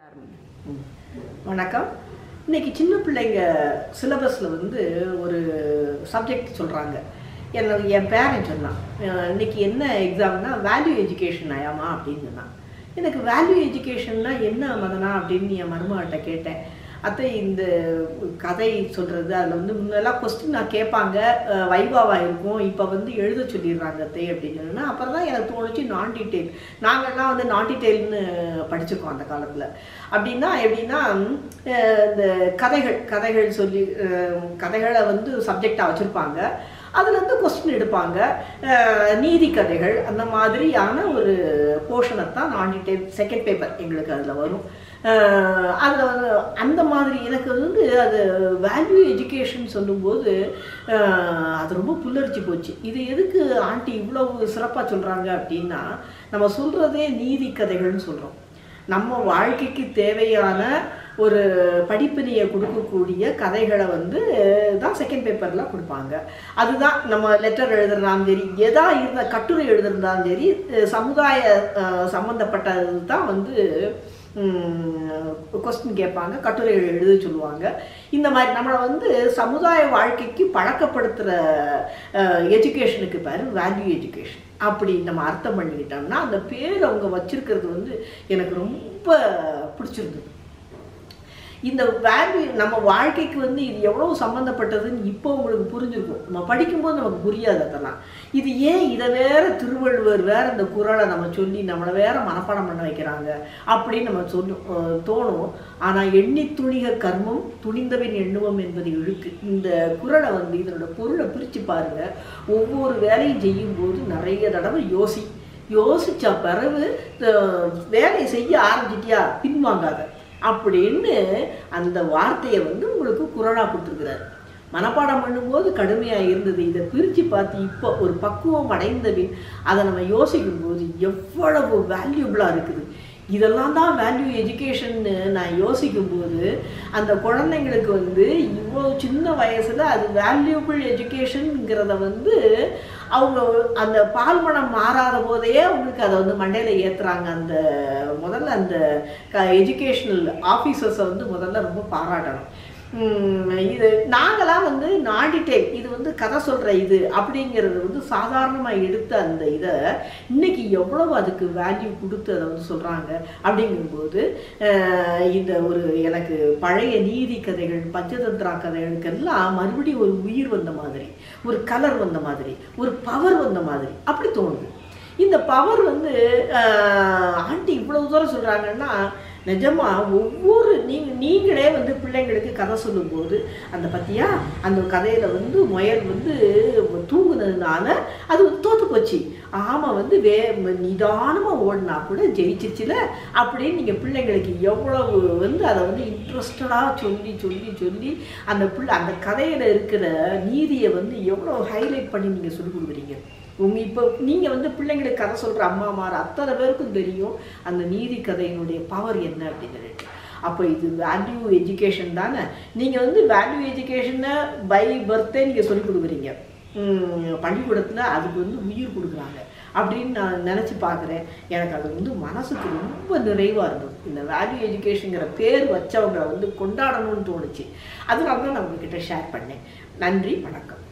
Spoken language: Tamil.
வணக்கம் இன்னைக்கு சின்ன பிள்ளைங்க சிலபஸில் வந்து ஒரு சப்ஜெக்ட் சொல்கிறாங்க என்ன என் பேரன் சொன்னான் அஹ் இன்னைக்கு என்ன எக்ஸாம்னா வேல்யூ எஜுகேஷன் ஆயாமா அப்படின்னு சொன்னான் எனக்கு வேல்யூ எஜுகேஷன்னா என்ன மதனா அப்படின்னு என் மருமகிட்ட கேட்டேன் அத்தை இந்த கதை சொல்கிறது அதில் வந்து முன்னெல்லாம் கொஸ்டின் நான் கேட்பாங்க அஹ் வைவாவா இருக்கும் இப்போ வந்து எழுத சொல்லிடுறாங்க அத்தை அப்படின்னு சொன்னா அப்புறம் தான் எனக்கு தோணுச்சு நான் டீட்டெயில் நாங்கள்லாம் வந்து நான் டீட்டெயில்னு படிச்சிருக்கோம் அந்த காலத்தில் அப்படின்னா எப்படின்னா அஹ் இந்த கதைகள் கதைகள் சொல்லி அஹ் கதைகளை வந்து சப்ஜெக்டாக வச்சுருப்பாங்க அதில் வந்து கொஸ்டின் எடுப்பாங்க அஹ் நீதி கதைகள் அந்த மாதிரியான ஒரு போர்ஷனை தான் நான் டீட்டெயில் செகண்ட் பேப்பர் எங்களுக்கு அதில் வரும் அதில் வந்து அந்த மாதிரி எனக்கு வந்து அது வேல்யூ எஜுகேஷன் சொல்லும்போது அஹ் அது ரொம்ப புல்லரிச்சு போச்சு இது எதுக்கு ஆண்டி இவ்வளவு சிறப்பாக சொல்கிறாங்க அப்படின்னா நம்ம சொல்கிறதே நீதி கதைகள்னு சொல்கிறோம் நம்ம வாழ்க்கைக்கு தேவையான ஒரு படிப்பினையை கொடுக்கக்கூடிய கதைகளை வந்து தான் செகண்ட் பேப்பரில் கொடுப்பாங்க அதுதான் நம்ம லெட்டர் எழுதுறதாலும் சரி எதா இருந்த கட்டுரை எழுதுறதாலும் சரி அஹ் சமுதாய அஹ் சம்மந்தப்பட்டது தான் வந்து கொஸ்டின் கேட்பாங்க கட்டுரைகள் எழுத சொல்லுவாங்க இந்த மாதிரி நம்மளை வந்து சமுதாய வாழ்க்கைக்கு பழக்கப்படுத்துகிற எஜுகேஷனுக்கு பேர் வேல்யூ எஜுகேஷன் அப்படி நம்ம அர்த்தம் பண்ணிக்கிட்டோம்னா அந்த பேர் அவங்க வச்சிருக்கிறது வந்து எனக்கு ரொம்ப பிடிச்சிருந்தது இந்த வேல்யூ நம்ம வாழ்க்கைக்கு வந்து இது எவ்வளோ சம்மந்தப்பட்டதுன்னு இப்போ உங்களுக்கு புரிஞ்சிருக்கும் நம்ம படிக்கும்போது நமக்கு புரியாது அதெல்லாம் இது ஏன் இதை வேற திருவள்ளுவர் வேற இந்த குரலை நம்ம சொல்லி நம்மளை வேற மனப்பாடம் பண்ண வைக்கிறாங்க அப்படின்னு நம்ம சொல்லு அஹ் தோணும் ஆனால் எண்ணி துணிக கர்மம் துணிந்தவன் எண்ணுவோம் என்பது இழுக்கு இந்த குரலை வந்து இதனோட பொருளை பிரித்து பாருங்க ஒவ்வொரு வேலையும் செய்யும்போது நிறைய தடவை யோசி யோசிச்ச பிறகு அஹ், வேலையை செய்ய ஆரம்பிச்சிட்டியா பின்வாங்காத அப்படின்னு அந்த வார்த்தையை வந்து உங்களுக்கு குரலாக கொடுத்துருக்குறாரு மனப்பாடம் பண்ணும்போது கடுமையாக இருந்தது இதை பிரித்து பார்த்து இப்போ ஒரு பக்குவம் அடைந்தபின் அதை நம்ம யோசிக்கும் போது எவ்வளவு வேல்யூபிளாக இருக்குது இதெல்லாம் தான் வேல்யூ எஜுகேஷன்னு நான் யோசிக்கும்போது அந்த குழந்தைங்களுக்கு வந்து இவ்வளோ சின்ன வயசில் அது வேல்யூபிள் எஜுகேஷனுங்கிறத வந்து அவங்க அந்த பால்மணம் மாறாத போதே அவங்களுக்கு அதை வந்து மண்டையில் ஏற்றுறாங்க அந்த முதல்ல அந்த க எஜுகேஷ்னல் ஆஃபீஸர்ஸை வந்து முதல்ல ரொம்ப பாராட்டணும் உம், இது நாங்களாம் வந்து நாடிட்டேன் இது வந்து கதை சொல்கிற இது அப்படிங்கிறது வந்து சாதாரணமாக எடுத்த அந்த இதை இன்னைக்கு எவ்வளவு அதுக்கு வேல்யூ கொடுத்து அதை வந்து சொல்கிறாங்க அப்படிங்கும்போது அஹ், இந்த ஒரு எனக்கு பழைய நீதி கதைகள் பஞ்சதந்திரா கதைகளுக்கெல்லாம் மறுபடியும் ஒரு உயிர் வந்த மாதிரி ஒரு கலர் வந்த மாதிரி ஒரு பவர் வந்த மாதிரி அப்படி தோணுது இந்த பவர் வந்து ஆஹ், ஆண்டி இவ்வளவு தூரம் சொல்கிறாங்கன்னா நிஜமா ஒவ்வொரு நீங்க நீங்களே வந்து பிள்ளைங்களுக்கு கதை சொல்லும்போது அந்த பத்தியா அந்த கதையில வந்து முயல் வந்து தூங்குனதுனால அது வந்து தோத்து போச்சு ஆமாம் வந்து வே நிதானமாக ஓடினா கூட ஜெயிச்சிருச்சுல அப்படின்னு நீங்கள் பிள்ளைங்களுக்கு எவ்வளவு வந்து அதை வந்து இன்ட்ரெஸ்டடாக சொல்லி சொல்லி சொல்லி அந்த பிள்ளை அந்த கதையில் இருக்கிற நீதியை வந்து எவ்வளோ ஹைலைட் பண்ணி நீங்கள் சொல்லிக் கொடுக்குறீங்க உங்க இப்போ நீங்கள் வந்து பிள்ளைங்களுக்கு கதை சொல்கிற அம்மாமார் அத்தனை பேருக்கும் தெரியும் அந்த நீதி கதையினுடைய பவர் என்ன அப்படின்னு சொல்லிட்டு அப்போ இது வேல்யூ எஜுகேஷன் தானே நீங்கள் வந்து வேல்யூ எஜுகேஷனை பை பர்த்டே நீங்கள் சொல்லிக் கொடுக்குறீங்க உம், பள்ளிக்கூடத்தில் அதுக்கு வந்து உயிர் கொடுக்குறாங்க அப்படின்னு நான் நினச்சி பார்க்குறேன் எனக்கு அது வந்து மனசுக்கு ரொம்ப நிறைவாக இருந்தது இந்த வேல்யூ எஜுகேஷனுங்கிற பேர் வச்சவங்களை வந்து கொண்டாடணும்னு தோணுச்சு அதனால தான் நான் உங்ககிட்ட ஷேர் பண்ணேன் நன்றி வணக்கம்